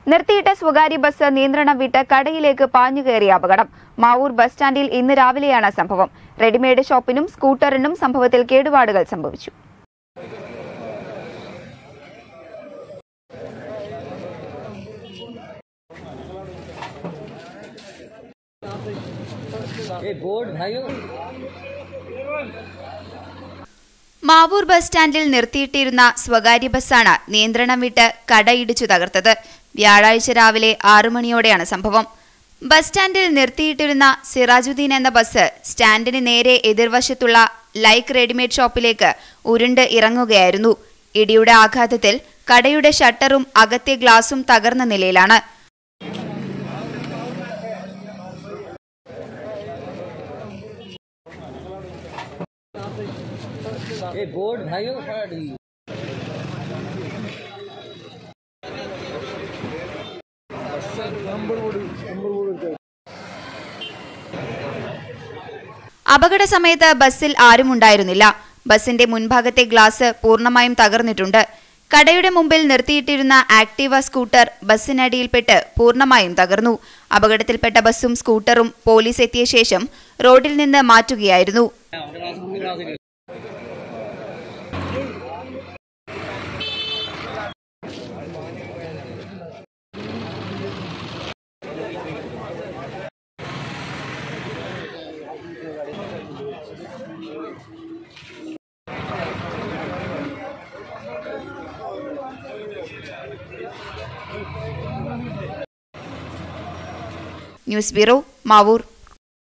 നിർത്തിയിട്ട സ്വകാര്യ ബസ് നിയന്ത്രണം വിട്ട് കടയിലേക്ക് പാഞ്ഞു കയറിയ അപകടം മാവൂർ ബസ് സ്റ്റാൻഡിൽ ഇന്ന് രാവിലെയാണ് സംഭവം റെഡിമെയ്ഡ് ഷോപ്പിനും സ്കൂട്ടറിനും സംഭവത്തിൽ കേടുപാടുകൾ സംഭവിച്ചു ये बोर्ड भाइयों മാവൂർ ബസ് സ്റ്റാൻഡിൽ നിർത്തിയിട്ടിരുന്ന സ്വകാര്യ ബസ്സാണ് നിയന്ത്രണം വിട്ട് കടയിടിച്ചു തകർത്തത് വ്യാഴാഴ്ച രാവിലെ ആറു മണിയോടെയാണ് സംഭവം ബസ് സ്റ്റാൻഡിൽ നിർത്തിയിട്ടിരുന്ന സിറാജുദ്ദീൻ എന്ന ബസ് സ്റ്റാൻഡിന് നേരെ എതിർവശത്തുള്ള ലൈക്ക് റെഡിമെയ്ഡ് ഷോപ്പിലേക്ക് ഉരുണ്ട് ഇറങ്ങുകയായിരുന്നു ഇടിയുടെ ആഘാതത്തിൽ കടയുടെ ഷട്ടറും അകത്തെ ഗ്ലാസും തകർന്ന നിലയിലാണ് ये बोर्ड भाइयों फट गई അപകട സമയത്ത് ബസ്സിൽ ആരും ഉണ്ടായിരുന്നില്ല ബസിന്റെ മുൻഭാഗത്തെ ഗ്ലാസ് പൂർണ്ണമായും തകർന്നിട്ടുണ്ട് കടയുടെ മുമ്പിൽ നിർത്തിയിട്ടിരുന്ന ആക്ടീവ സ്കൂട്ടർ ബസ്സിനടിയിൽപ്പെട്ട് പൂർണ്ണമായും തകർന്നു അപകടത്തിൽപ്പെട്ട ബസ്സും സ്കൂട്ടറും പോലീസ് എത്തിയ ശേഷം റോഡിൽ നിന്ന് മാറ്റുകയായിരുന്നു ന്യൂസ് ബ്യൂറോ മാവൂർ